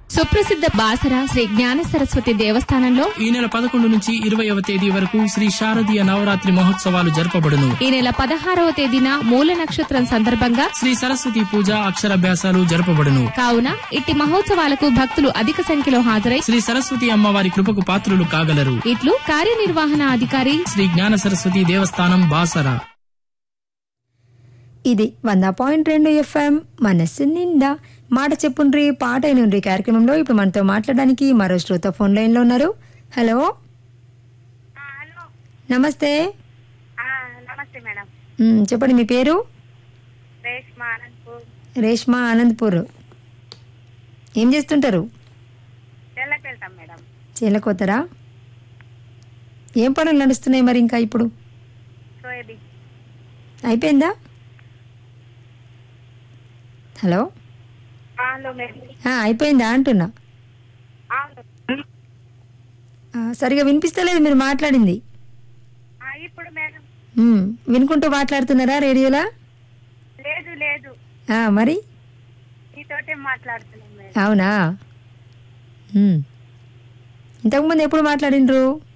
సుప్రసిద్ధ బాసర శ్రీ జ్ఞాన సరస్వతి దేవస్థానంలో ఈ నెల పదకొండు నుంచి ఇరవయవ తేదీ వరకు శ్రీ శారదీయ నవరాత్రి మహోత్సవాలు జరపబడును ఈ నెల పదహారవ తేదీన మూల నక్షత్రం సందర్భంగా శ్రీ సరస్వతి పూజ అక్షరాభ్యాసాలు జరపబడును కావున ఇట్టి మహోత్సవాలకు భక్తులు అధిక సంఖ్యలో హాజరై శ్రీ సరస్వతి అమ్మవారి కృపకు పాత్రులు కాగలరు ఇట్లు కార్యనిర్వహణ అధికారి శ్రీ జ్ఞాన సరస్వతి దేవస్థానం బాసర ఇది వంద పాయింట్ రెండు ఎఫ్ఎం మనస్సు నిండా మాట చెప్పుండ్రి పాట అయినుండ్రి కార్యక్రమంలో ఇప్పుడు మనతో మాట్లాడడానికి మరో శ్రోత ఫోన్ లైన్ లో ఉన్నారు హలో నమస్తే ఆ, నమస్తే మేడం మ్, చెప్పండి మీ పేరు రేష్మా అనంతపూర్ రేష్మా ఆనంద్పూర్ ఏం చేస్తుంటారు తెల్లకి వెళ్తాం మేడం చీలకోతరా ఏం పనులు నడుస్తున్నాయి మరి ఇంకా ఇప్పుడు సోయాబీన్ అయిపోయిందా హలో అవును మేడం ఆ, అయిపోయిందా అంటున్నా అవును ఆ, సరిగా వినిపిస్తలేదు మీరు మాట్లాడింది ఆ, ఇప్పుడు మేడం మ్, వినుకుంటూ మాట్లాడుతున్నారా రేడియోలా లేదు లేదు ఆ, మరి నీతోటే మాట్లాడుతున్నాం మేడం అవునా మ్. ఇంతకుముందు ఎప్పుడు మాట్లాడిండ్రు